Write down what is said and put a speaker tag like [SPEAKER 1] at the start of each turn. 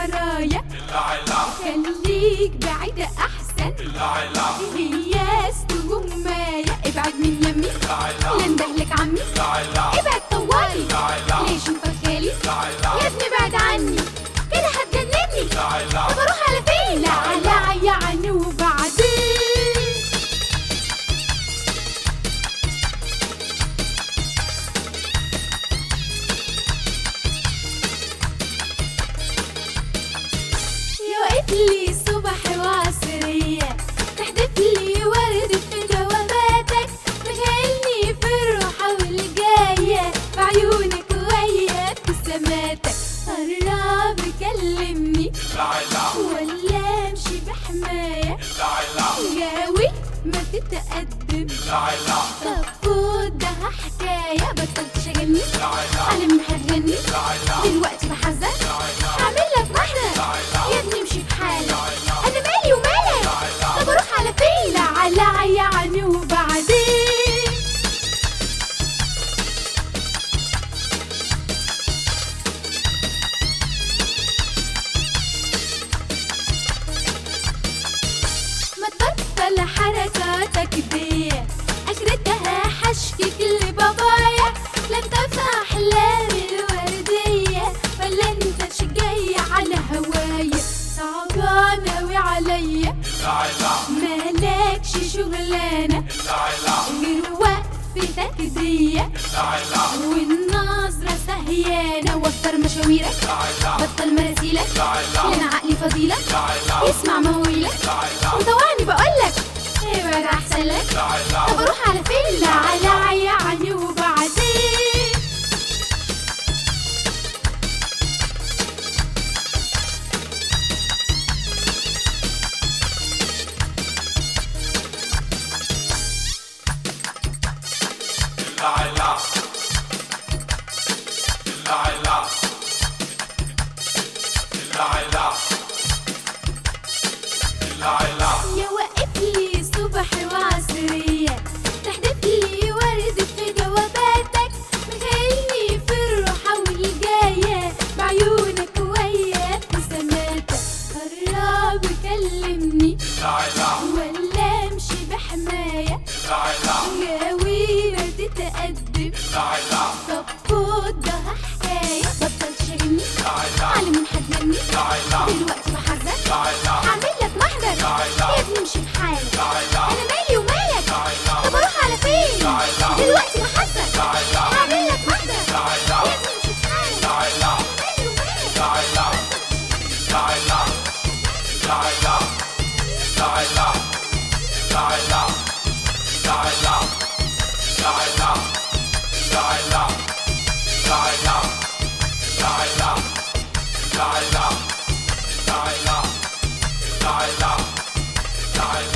[SPEAKER 1] ورايا خليك بعيد احسن هي استجماية ابعد من يمي لا ندهلك عمي ابعد طوالي ليش مفخالي يا ابني ابعد عني كده هتجنني طب اروح على فين لا لا يعني وبعدين يوقف لي صبح وعصرية تحدف لي ورد في جواباتك مخيلني في الروحة والجاية بعيونك ويا ابتساماتك قرب كلمني ولا امشي بحماية جاوي ما تتقدم طب خد ده حكاية بطل تشغلني على مين هتغني دلوقتي بحزن هعمل لك محرق يا ابني امشي بحالك انا مالي ومالك طب اروح على فين لا على يعني وبعدين ما تبطل حركاتك دي اخرتها حشكك لبابايا لا انت في احلامي الورديه ولا انت جاي على هوايا صعبان اوي عليا مالكش شغلانه غير وقفتك دي والنظرة سهيانة وفر مشاويرك بطل مراسيلك لنا عقلي فضيلك اسمع مواويلك وطوعني بقولك ابعد احسن لك طب اروح على فين لا على يعني وبعدين يا واقف لي صبح وعصرية تحدف لي ورد في جواباتك مخيلني في الروحة والجاية بعيونك ويا ابتساماتك قرب كلمني ولا امشي بحماية جاوي ما تتقدم طب خد ده حكاية بطل تشغلني على مين هتجني دلوقتي بحزن هعمل لك محضر يا ابني امشي بحالك انا مالي ومالك طب اروح على فين دلوقتي بحزن هعمل لك محضر يا ابني امشي بحالك انا مالي ومالك
[SPEAKER 2] la la la la